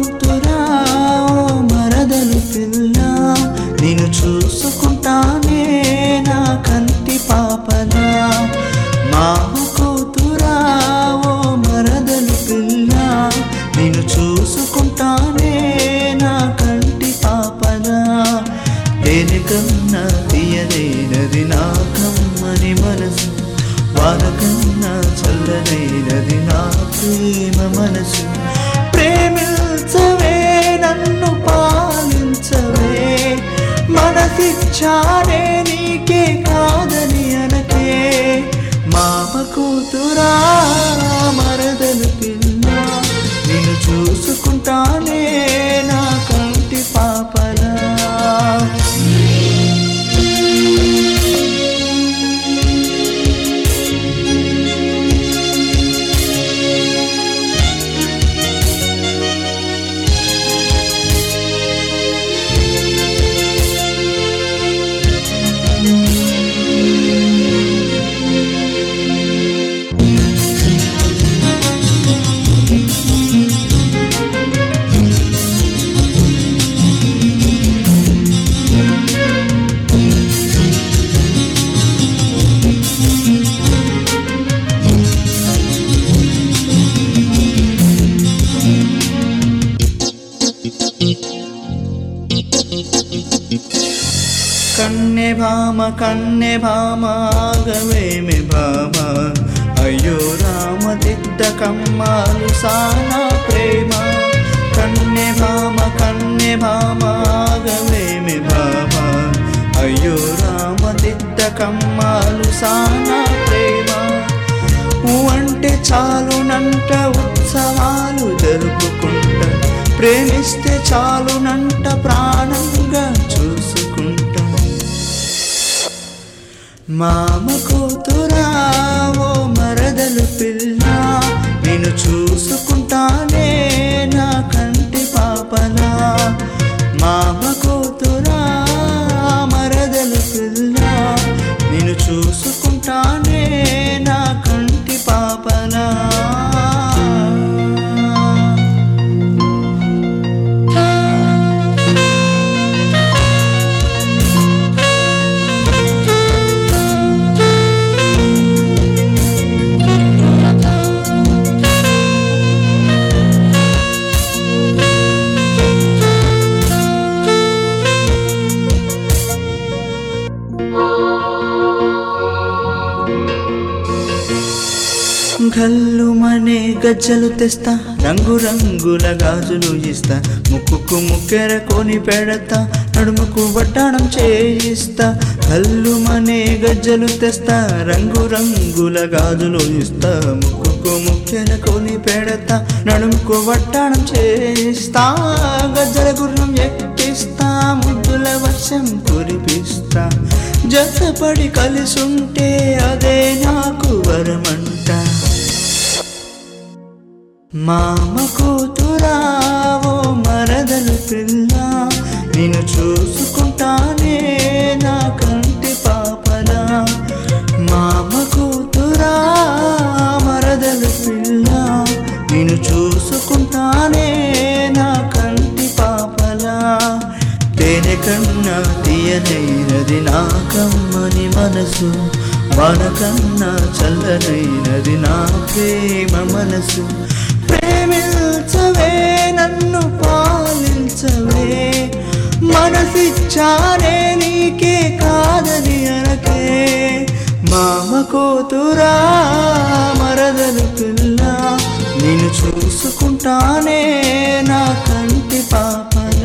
కూతురా ఓ మరదలు పిల్ల నేను చూసుకుంటానే నా కంటి పాపలా మామ కూతురా ఓ మరదలు పిల్ల నేను చూసుకుంటానే నా కంటి పాపలా దేనికన్నా తీయలేనది నా కమ్మని మనసు వానకన్నా చల్లనైనది నా ప్రేమ మనసు ప్రేమించవే నన్ను పాలించవే మనసిచ్చానే నీకే కాదని అనకే మామ కూతురా మరదలు పిల్ల నేను చూసుకుంటానే నా కంటి పాపలా కన్నె భామ కన్నె భామ ఆగవేమి భామ అయ్యో రామ దిద్ద కమ్మాలు సానా ప్రేమ కన్నె భామ కన్నె భామ ఆగవేమి భామ అయ్యో రామ దిద్ద కమ్మాలు సానా ప్రేమ ఊ అంటే చాలునంట ఉత్సవాలు జరుపుకుంటా ప్రేమిస్తే చాలునంట ప్రాణంగా చూసుకుంటా మామ కూతురా ఓ మరదలు పిల్ల నేను చూసుకుంటానే నా కంటి పాపలా మామ కూతురా మరదలు పిల్ల నేను చూసుకుంటానే నా కంటి పాపలా గల్లుమనే గజ్జలు తెస్తా రంగు రంగుల గాజులు ఇస్తా ముక్కుకు ముక్కెర కొని పెడతా నడుముకు వడ్డాణం చేయిస్తా కల్లుమనే గజ్జలు తెస్తా రంగు రంగుల గాజులు ఇస్తా ముక్కుకు ముక్కెర కొని పెడతా నడుముకు వడ్డాణం చేయిస్తా గజ్జల గుర్రం ఎక్కిస్తా ముద్దుల వర్షం కురిపిస్తా జతపడి కలిసుంటే అదే నాకు వరమంట మామ కూతురా ఓ మరదలు పిల్ల నేను చూసుకుంటానే నా కంటి పాపలా మామ కూతురా మరదలు పిల్ల నేను చూసుకుంటానే నా కంటి పాపలా తేనె కన్నా తీయనైనది నా కమ్మని మనసు వానకన్నా చల్లనైనది నా ప్రేమ మనసు ప్రేమించవే నన్ను పాలించవే మనసిచ్చానే నీకే కాదని అనకే మామ కూతురా మరదలు పిల్ల నేను చూసుకుంటానే నా కంటి పాప